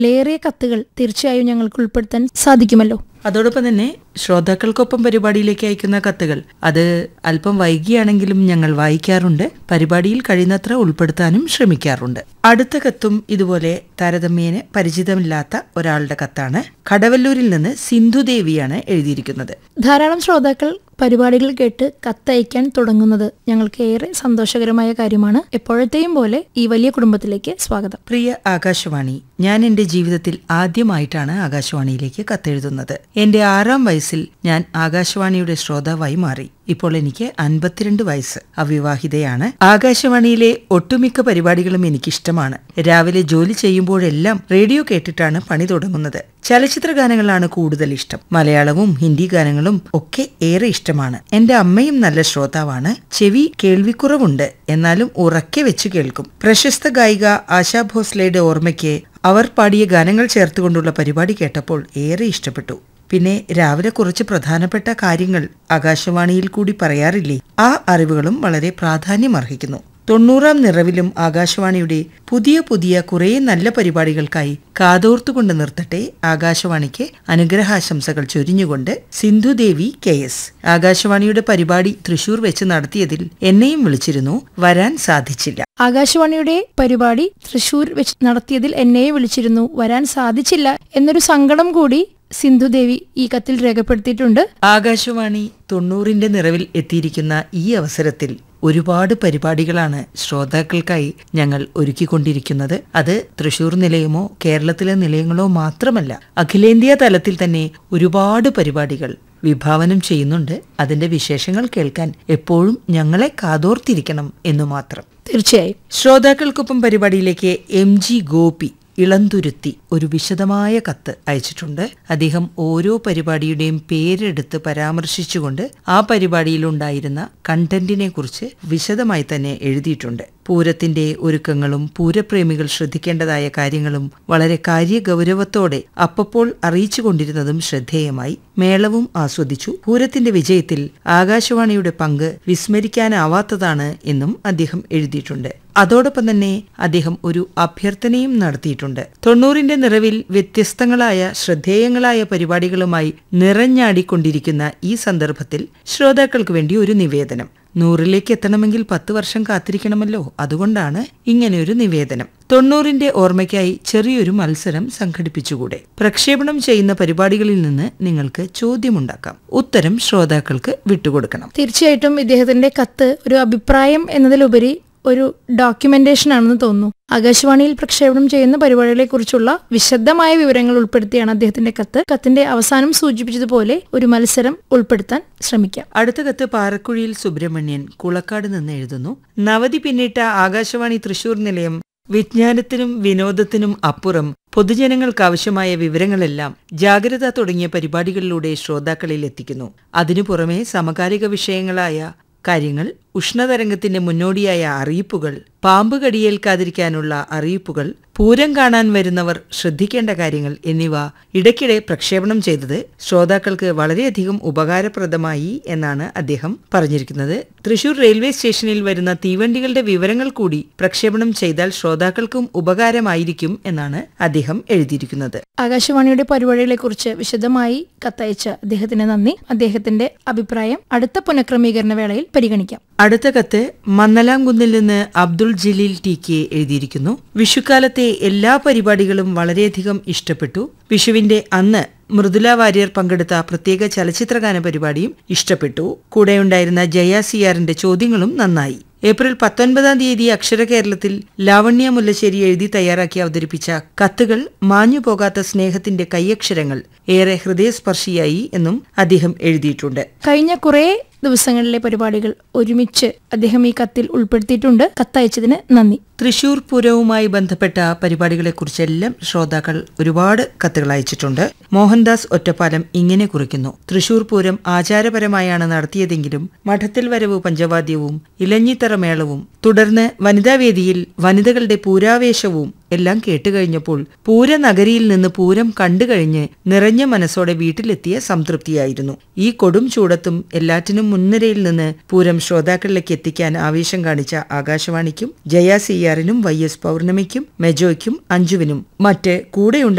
ലേറിയ കത്തുകൾ തീർച്ചയായും ഞങ്ങൾക്ക് ഉൾപ്പെടുത്താൻ സാധിക്കുമല്ലോ അതോടൊപ്പം തന്നെ ശ്രോതാക്കൾക്കൊപ്പം പരിപാടിയിലേക്ക് അയക്കുന്ന കത്തുകൾ അത് അല്പം വൈകിയാണെങ്കിലും ഞങ്ങൾ വായിക്കാറുണ്ട് പരിപാടിയിൽ കഴിയുന്നത്ര ഉൾപ്പെടുത്താനും ശ്രമിക്കാറുണ്ട് അടുത്ത കത്തും ഇതുപോലെ താരതമ്യേന പരിചിതമില്ലാത്ത ഒരാളുടെ കത്താണ് കടവല്ലൂരിൽ നിന്ന് സിന്ധുദേവിയാണ് എഴുതിയിരിക്കുന്നത് ധാരാളം ശ്രോതാക്കൾ പരിപാടികൾ കേട്ട് കത്തയക്കാൻ തുടങ്ങുന്നത് ഞങ്ങൾക്ക് ഏറെ സന്തോഷകരമായ കാര്യമാണ് എപ്പോഴത്തെയും പോലെ ഈ വലിയ കുടുംബത്തിലേക്ക് സ്വാഗതം പ്രിയ ആകാശവാണി ഞാൻ എന്റെ ജീവിതത്തിൽ ആദ്യമായിട്ടാണ് ആകാശവാണിയിലേക്ക് കത്തെഴുതുന്നത് എന്റെ ആറാം വയസ്സിൽ ഞാൻ ആകാശവാണിയുടെ ശ്രോതാവായി മാറി ഇപ്പോൾ എനിക്ക് അൻപത്തിരണ്ട് വയസ്സ് അവിവാഹിതയാണ് ആകാശവാണിയിലെ ഒട്ടുമിക്ക പരിപാടികളും എനിക്കിഷ്ടമാണ് രാവിലെ ജോലി ചെയ്യുമ്പോഴെല്ലാം റേഡിയോ കേട്ടിട്ടാണ് പണി തുടങ്ങുന്നത് ചലച്ചിത്ര ഗാനങ്ങളാണ് കൂടുതൽ ഇഷ്ടം മലയാളവും ഹിന്ദി ഗാനങ്ങളും ഒക്കെ ഏറെ ഇഷ്ടമാണ് എന്റെ അമ്മയും നല്ല ശ്രോതാവാണ് ചെവി കേൾവിക്കുറവുണ്ട് എന്നാലും ഉറക്കെ വെച്ച് കേൾക്കും പ്രശസ്ത ഗായിക ആശാ ഭോസ്ലയുടെ ഓർമ്മയ്ക്ക് അവർ പാടിയ ഗാനങ്ങൾ ചേർത്തുകൊണ്ടുള്ള പരിപാടി കേട്ടപ്പോൾ ഏറെ ഇഷ്ടപ്പെട്ടു പിന്നെ രാവിലെ കുറച്ച് പ്രധാനപ്പെട്ട കാര്യങ്ങൾ ആകാശവാണിയിൽ കൂടി പറയാറില്ലേ ആ അറിവുകളും വളരെ പ്രാധാന്യമർഹിക്കുന്നു തൊണ്ണൂറാം നിറവിലും ആകാശവാണിയുടെ പുതിയ പുതിയ കുറേ നല്ല പരിപാടികൾക്കായി കാതോർത്തുകൊണ്ട് നിർത്തട്ടെ ആകാശവാണിക്ക് അനുഗ്രഹാശംസകൾ ചൊരിഞ്ഞുകൊണ്ട് സിന്ധുദേവി കെ എസ് ആകാശവാണിയുടെ പരിപാടി തൃശൂർ വെച്ച് നടത്തിയതിൽ എന്നെയും വിളിച്ചിരുന്നു വരാൻ സാധിച്ചില്ല ആകാശവാണിയുടെ പരിപാടി തൃശൂർ വെച്ച് നടത്തിയതിൽ എന്നെയും വിളിച്ചിരുന്നു വരാൻ സാധിച്ചില്ല എന്നൊരു സങ്കടം കൂടി സിന്ധുദേവി ഈ കത്തിൽ രേഖപ്പെടുത്തിയിട്ടുണ്ട് ആകാശവാണി തൊണ്ണൂറിന്റെ നിറവിൽ എത്തിയിരിക്കുന്ന ഈ അവസരത്തിൽ ഒരുപാട് പരിപാടികളാണ് ശ്രോതാക്കൾക്കായി ഞങ്ങൾ ഒരുക്കിക്കൊണ്ടിരിക്കുന്നത് അത് തൃശൂർ നിലയമോ കേരളത്തിലെ നിലയങ്ങളോ മാത്രമല്ല അഖിലേന്ത്യാ തലത്തിൽ തന്നെ ഒരുപാട് പരിപാടികൾ വിഭാവനം ചെയ്യുന്നുണ്ട് അതിന്റെ വിശേഷങ്ങൾ കേൾക്കാൻ എപ്പോഴും ഞങ്ങളെ കാതോർത്തിരിക്കണം എന്നു മാത്രം തീർച്ചയായും ശ്രോതാക്കൾക്കൊപ്പം പരിപാടിയിലേക്ക് എം ജി ഗോപി ഇളന്തുരുത്തി ഒരു വിശദമായ കത്ത് അയച്ചിട്ടുണ്ട് അദ്ദേഹം ഓരോ പരിപാടിയുടെയും പേരെടുത്ത് പരാമർശിച്ചുകൊണ്ട് ആ പരിപാടിയിലുണ്ടായിരുന്ന കണ്ടന്റിനെ കുറിച്ച് വിശദമായി തന്നെ എഴുതിയിട്ടുണ്ട് പൂരത്തിന്റെ ഒരുക്കങ്ങളും പൂരപ്രേമികൾ ശ്രദ്ധിക്കേണ്ടതായ കാര്യങ്ങളും വളരെ കാര്യഗൗരവത്തോടെ അപ്പപ്പോൾ അറിയിച്ചുകൊണ്ടിരുന്നതും ശ്രദ്ധേയമായി മേളവും ആസ്വദിച്ചു പൂരത്തിന്റെ വിജയത്തിൽ ആകാശവാണിയുടെ പങ്ക് വിസ്മരിക്കാനാവാത്തതാണ് എന്നും അദ്ദേഹം എഴുതിയിട്ടുണ്ട് അതോടൊപ്പം തന്നെ അദ്ദേഹം ഒരു അഭ്യർത്ഥനയും നടത്തിയിട്ടുണ്ട് തൊണ്ണൂറിന്റെ നിറവിൽ വ്യത്യസ്തങ്ങളായ ശ്രദ്ധേയങ്ങളായ പരിപാടികളുമായി നിറഞ്ഞാടിക്കൊണ്ടിരിക്കുന്ന ഈ സന്ദർഭത്തിൽ ശ്രോതാക്കൾക്ക് വേണ്ടി ഒരു നിവേദനം നൂറിലേക്ക് എത്തണമെങ്കിൽ പത്ത് വർഷം കാത്തിരിക്കണമല്ലോ അതുകൊണ്ടാണ് ഇങ്ങനെയൊരു നിവേദനം തൊണ്ണൂറിന്റെ ഓർമ്മയ്ക്കായി ചെറിയൊരു മത്സരം സംഘടിപ്പിച്ചുകൂടെ പ്രക്ഷേപണം ചെയ്യുന്ന പരിപാടികളിൽ നിന്ന് നിങ്ങൾക്ക് ചോദ്യമുണ്ടാക്കാം ഉത്തരം ശ്രോതാക്കൾക്ക് വിട്ടുകൊടുക്കണം തീർച്ചയായിട്ടും ഇദ്ദേഹത്തിന്റെ കത്ത് ഒരു അഭിപ്രായം എന്നതിലുപരി ഒരു ഡോക്യുമെന്റേഷൻ ആണെന്ന് തോന്നുന്നു ആകാശവാണിയിൽ പ്രക്ഷേപണം ചെയ്യുന്ന പരിപാടികളെ കുറിച്ചുള്ള വിശദമായ വിവരങ്ങൾ ഉൾപ്പെടുത്തിയാണ് അദ്ദേഹത്തിന്റെ കത്ത് കത്തിന്റെ അവസാനം സൂചിപ്പിച്ചതുപോലെ ഒരു മത്സരം ഉൾപ്പെടുത്താൻ ശ്രമിക്കാം അടുത്ത കത്ത് പാറക്കുഴിയിൽ സുബ്രഹ്മണ്യൻ കുളക്കാട് നിന്ന് എഴുതുന്നു നവതി പിന്നിട്ട ആകാശവാണി തൃശൂർ നിലയം വിജ്ഞാനത്തിനും വിനോദത്തിനും അപ്പുറം പൊതുജനങ്ങൾക്കാവശ്യമായ വിവരങ്ങളെല്ലാം ജാഗ്രത തുടങ്ങിയ പരിപാടികളിലൂടെ ശ്രോതാക്കളിൽ എത്തിക്കുന്നു അതിനു പുറമെ സമകാലിക വിഷയങ്ങളായ കാര്യങ്ങൾ ഉഷ്ണതരംഗത്തിന്റെ മുന്നോടിയായ അറിയിപ്പുകൾ പാമ്പ് കടിയേൽക്കാതിരിക്കാനുള്ള അറിയിപ്പുകൾ പൂരം കാണാൻ വരുന്നവർ ശ്രദ്ധിക്കേണ്ട കാര്യങ്ങൾ എന്നിവ ഇടയ്ക്കിടെ പ്രക്ഷേപണം ചെയ്തത് ശ്രോതാക്കൾക്ക് വളരെയധികം ഉപകാരപ്രദമായി എന്നാണ് അദ്ദേഹം പറഞ്ഞിരിക്കുന്നത് തൃശൂർ റെയിൽവേ സ്റ്റേഷനിൽ വരുന്ന തീവണ്ടികളുടെ വിവരങ്ങൾ കൂടി പ്രക്ഷേപണം ചെയ്താൽ ശ്രോതാക്കൾക്കും ഉപകാരമായിരിക്കും എന്നാണ് അദ്ദേഹം എഴുതിയിരിക്കുന്നത് ആകാശവാണിയുടെ പരിപാടികളെ കുറിച്ച് വിശദമായി കത്തയച്ച അദ്ദേഹത്തിന് നന്ദി അദ്ദേഹത്തിന്റെ അഭിപ്രായം അടുത്ത പുനഃക്രമീകരണ വേളയിൽ പരിഗണിക്കാം അടുത്ത കത്ത് മന്നലാംകുന്നിൽ നിന്ന് അബ്ദുൾ ജലീൽ ടി കെ എഴുതിയിരിക്കുന്നു വിഷുക്കാലത്തെ എല്ലാ പരിപാടികളും വളരെയധികം ഇഷ്ടപ്പെട്ടു വിഷുവിന്റെ അന്ന് മൃദുല വാര്യർ പങ്കെടുത്ത പ്രത്യേക ചലച്ചിത്രഗാന പരിപാടിയും ഇഷ്ടപ്പെട്ടു കൂടെയുണ്ടായിരുന്ന ജയ സിയാറിന്റെ ചോദ്യങ്ങളും നന്നായി ഏപ്രിൽ പത്തൊൻപതാം തീയതി അക്ഷര കേരളത്തിൽ ലാവണ്യ മുല്ലശ്ശേരി എഴുതി തയ്യാറാക്കി അവതരിപ്പിച്ച കത്തുകൾ മാഞ്ഞുപോകാത്ത സ്നേഹത്തിന്റെ കൈയക്ഷരങ്ങൾ ഏറെ ഹൃദയസ്പർശിയായി എന്നും അദ്ദേഹം എഴുതിയിട്ടുണ്ട് കഴിഞ്ഞ കുറേ ദിവസങ്ങളിലെ പരിപാടികൾ ഒരുമിച്ച് അദ്ദേഹം ഈ കത്തിൽ ഉൾപ്പെടുത്തിയിട്ടുണ്ട് കത്തയച്ചതിന് നന്ദി തൃശൂർ പൂരവുമായി ബന്ധപ്പെട്ട പരിപാടികളെക്കുറിച്ചെല്ലാം ശ്രോതാക്കൾ ഒരുപാട് കത്തുകൾ അയച്ചിട്ടുണ്ട് മോഹൻദാസ് ഒറ്റപ്പാലം ഇങ്ങനെ കുറിക്കുന്നു തൃശൂർ പൂരം ആചാരപരമായാണ് നടത്തിയതെങ്കിലും മഠത്തിൽ വരവ് പഞ്ചവാദ്യവും ഇലഞ്ഞിത്തറ മേളവും തുടർന്ന് വനിതാവേദിയിൽ വനിതകളുടെ പൂരാവേശവും എല്ലാം കേട്ടുകഴിഞ്ഞപ്പോൾ പൂരനഗരിയിൽ നിന്ന് പൂരം കണ്ടുകഴിഞ്ഞ് നിറഞ്ഞ മനസ്സോടെ വീട്ടിലെത്തിയ സംതൃപ്തിയായിരുന്നു ഈ കൊടും ചൂടത്തും എല്ലാറ്റിനും മുൻനിരയിൽ നിന്ന് പൂരം ശ്രോതാക്കളിലേക്ക് എത്തിക്കാൻ ആവേശം കാണിച്ച ആകാശവാണിക്കും ജയ സിയാറിനും വൈ എസ് പൗർണമിക്കും മെജോയ്ക്കും അഞ്ജുവിനും മറ്റ് കൂടെയുണ്ട